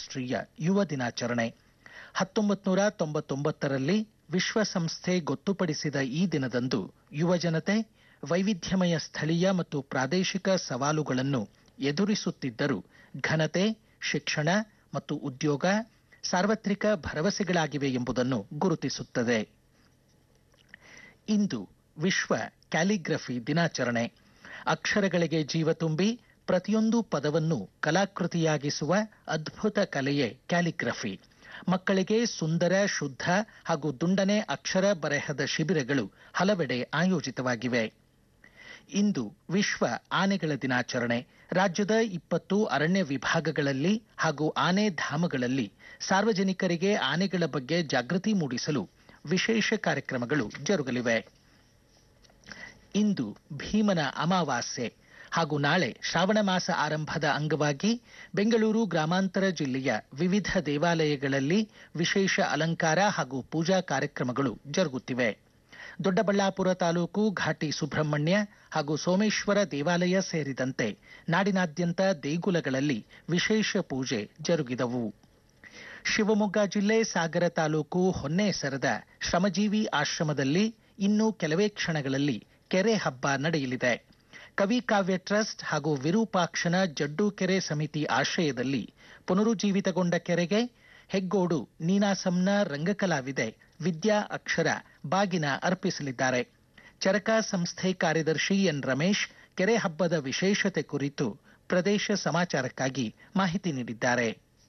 ಅಂತಾರಾಷ್ಟ್ರೀಯ ಯುವ ದಿನಾಚರಣೆ ಹತ್ತೊಂಬತ್ತು ನೂರ ತೊಂಬತ್ತೊಂಬತ್ತರಲ್ಲಿ ವಿಶ್ವಸಂಸ್ಥೆ ಗೊತ್ತುಪಡಿಸಿದ ಈ ದಿನದಂದು ಯುವಜನತೆ ವೈವಿಧ್ಯಮಯ ಸ್ಥಳೀಯ ಮತ್ತು ಪ್ರಾದೇಶಿಕ ಸವಾಲುಗಳನ್ನು ಎದುರಿಸುತ್ತಿದ್ದರೂ ಘನತೆ ಶಿಕ್ಷಣ ಮತ್ತು ಉದ್ಯೋಗ ಸಾರ್ವತ್ರಿಕ ಭರವಸೆಗಳಾಗಿವೆ ಎಂಬುದನ್ನು ಗುರುತಿಸುತ್ತದೆ ಇಂದು ವಿಶ್ವ ಕ್ಯಾಲಿಗ್ರಫಿ ದಿನಾಚರಣೆ ಅಕ್ಷರಗಳಿಗೆ ಜೀವ ತುಂಬಿ ಪ್ರತಿಯೊಂದು ಪದವನ್ನು ಕಲಾಕೃತಿಯಾಗಿಸುವ ಅದ್ಭುತ ಕಲೆಯೇ ಕ್ಯಾಲಿಗ್ರಫಿ ಮಕ್ಕಳಿಗೆ ಸುಂದರ ಶುದ್ಧ ಹಾಗೂ ದುಂಡನೆ ಅಕ್ಷರ ಬರೆಹದ ಶಿಬಿರಗಳು ಹಲವೆಡೆ ಆಯೋಜಿತವಾಗಿವೆ ಇಂದು ವಿಶ್ವ ಆನೆಗಳ ದಿನಾಚರಣೆ ರಾಜ್ಯದ ಇಪ್ಪತ್ತು ಅರಣ್ಯ ವಿಭಾಗಗಳಲ್ಲಿ ಹಾಗೂ ಆನೆ ಧಾಮಗಳಲ್ಲಿ ಸಾರ್ವಜನಿಕರಿಗೆ ಆನೆಗಳ ಬಗ್ಗೆ ಜಾಗೃತಿ ಮೂಡಿಸಲು ವಿಶೇಷ ಕಾರ್ಯಕ್ರಮಗಳು ಜರುಗಲಿವೆ ಇಂದು ಭೀಮನ ಅಮಾವಾಸ್ಯೆ ಹಾಗೂ ನಾಳೆ ಶ್ರಾವಣ ಮಾಸ ಆರಂಭದ ಅಂಗವಾಗಿ ಬೆಂಗಳೂರು ಗ್ರಾಮಾಂತರ ಜಿಲ್ಲೆಯ ವಿವಿಧ ದೇವಾಲಯಗಳಲ್ಲಿ ವಿಶೇಷ ಅಲಂಕಾರ ಹಾಗೂ ಪೂಜಾ ಕಾರ್ಯಕ್ರಮಗಳು ಜರುಗುತ್ತಿವೆ ದೊಡ್ಡಬಳ್ಳಾಪುರ ತಾಲೂಕು ಘಾಟಿ ಸುಬ್ರಹ್ಮಣ್ಯ ಹಾಗೂ ಸೋಮೇಶ್ವರ ದೇವಾಲಯ ಸೇರಿದಂತೆ ನಾಡಿನಾದ್ಯಂತ ದೇಗುಲಗಳಲ್ಲಿ ವಿಶೇಷ ಪೂಜೆ ಜರುಗಿದವು ಶಿವಮೊಗ್ಗ ಜಿಲ್ಲೆ ಸಾಗರ ತಾಲೂಕು ಹೊನ್ನೇಸರದ ಶ್ರಮಜೀವಿ ಆಶ್ರಮದಲ್ಲಿ ಇನ್ನು ಕೆಲವೇ ಕ್ಷಣಗಳಲ್ಲಿ ಕೆರೆ ಹಬ್ಬ ನಡೆಯಲಿದೆ ಕವಿ ಕಾವ್ಯ ಟ್ರಸ್ಟ್ ಹಾಗೂ ವಿರೂಪಾಕ್ಷನ ಜಡ್ಡು ಕೆರೆ ಸಮಿತಿ ಆಶ್ರಯದಲ್ಲಿ ಪುನರುಜ್ಜೀವಿತಗೊಂಡ ಕೆರೆಗೆ ಹೆಗ್ಗೋಡು ನೀನಾಸಂನ ರಂಗಕಲಾವಿದೆ ವಿದ್ಯಾ ಅಕ್ಷರ ಬಾಗಿನ ಅರ್ಪಿಸಲಿದ್ದಾರೆ ಚರಕ ಸಂಸ್ಥೆ ಕಾರ್ಯದರ್ಶಿ ಎನ್ ರಮೇಶ್ ಕೆರೆ ಹಬ್ಬದ ವಿಶೇಷತೆ ಕುರಿತು ಪ್ರದೇಶ ಸಮಾಚಾರಕ್ಕಾಗಿ ಮಾಹಿತಿ ನೀಡಿದ್ದಾರೆ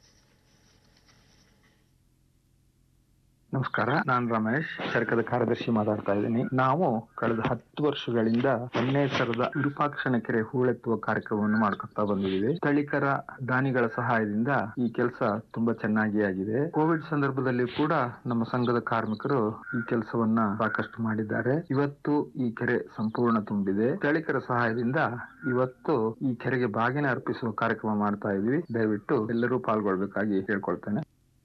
ನಮಸ್ಕಾರ ನಾನು ರಮೇಶ್ ಸರ್ಕದ ಕಾರ್ಯದರ್ಶಿ ಮಾತಾಡ್ತಾ ಇದ್ದೀನಿ ನಾವು ಕಳೆದ ಹತ್ತು ವರ್ಷಗಳಿಂದ ಹೊನ್ನೇಸರದ ವಿರೂಪಾಕ್ಷಣ ಕೆರೆ ಹೂಳೆತ್ತುವ ಕಾರ್ಯಕ್ರಮವನ್ನು ಮಾಡ್ಕೊತಾ ಬಂದಿದ್ದೀವಿ ಸ್ಥಳೀಕರ ದಾನಿಗಳ ಸಹಾಯದಿಂದ ಈ ಕೆಲಸ ತುಂಬಾ ಚೆನ್ನಾಗಿ ಆಗಿದೆ ಕೋವಿಡ್ ಸಂದರ್ಭದಲ್ಲಿ ಕೂಡ ನಮ್ಮ ಸಂಘದ ಕಾರ್ಮಿಕರು ಈ ಕೆಲಸವನ್ನ ಸಾಕಷ್ಟು ಮಾಡಿದ್ದಾರೆ ಇವತ್ತು ಈ ಕೆರೆ ಸಂಪೂರ್ಣ ತುಂಬಿದೆ ಸ್ಥಳೀಕರ ಸಹಾಯದಿಂದ ಇವತ್ತು ಈ ಕೆರೆಗೆ ಬಾಗಿನ ಅರ್ಪಿಸುವ ಕಾರ್ಯಕ್ರಮ ಮಾಡ್ತಾ ಇದ್ವಿ ದಯವಿಟ್ಟು ಎಲ್ಲರೂ ಪಾಲ್ಗೊಳ್ಬೇಕಾಗಿ ಕೇಳ್ಕೊಳ್ತೇನೆ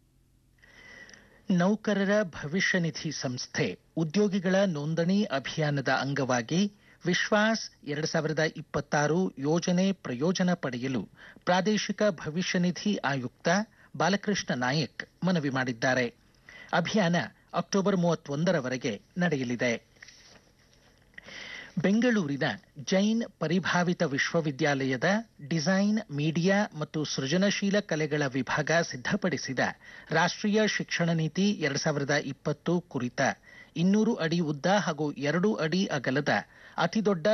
ನೌಕರರ ಭವಿಷ್ಯ ನಿಧಿ ಸಂಸ್ಥೆ ಉದ್ಯೋಗಿಗಳ ನೋಂದಣಿ ಅಭಿಯಾನದ ಅಂಗವಾಗಿ ವಿಶ್ವಾಸ್ ಎರಡು ಸಾವಿರದ ಇಪ್ಪತ್ತಾರು ಯೋಜನೆ ಪ್ರಯೋಜನ ಪಡೆಯಲು ಪ್ರಾದೇಶಿಕ ಭವಿಷ್ಯ ನಿಧಿ ಆಯುಕ್ತ ಬಾಲಕೃಷ್ಣ ನಾಯಕ್ ಮನವಿ ಮಾಡಿದ್ದಾರೆ ಅಭಿಯಾನ ಅಕ್ಟೋಬರ್ ಮೂವತ್ತೊಂದರವರೆಗೆ ನಡೆಯಲಿದೆ ಬೆಂಗಳೂರಿನ ಜೈನ್ ಪರಿಭಾವಿತ ವಿಶ್ವವಿದ್ಯಾಲಯದ ಡಿಸೈನ್ ಮೀಡಿಯಾ ಮತ್ತು ಸೃಜನಶೀಲ ಕಲೆಗಳ ವಿಭಾಗ ಸಿದ್ಧಪಡಿಸಿದ ರಾಷ್ಟ್ರೀಯ ಶಿಕ್ಷಣ ನೀತಿ ಎರಡು ಸಾವಿರದ ಇಪ್ಪತ್ತು ಕುರಿತ ಇನ್ನೂರು ಅಡಿ ಉದ್ದ ಹಾಗೂ ಎರಡು ಅಡಿ ಅಗಲದ ಅತಿದೊಡ್ಡ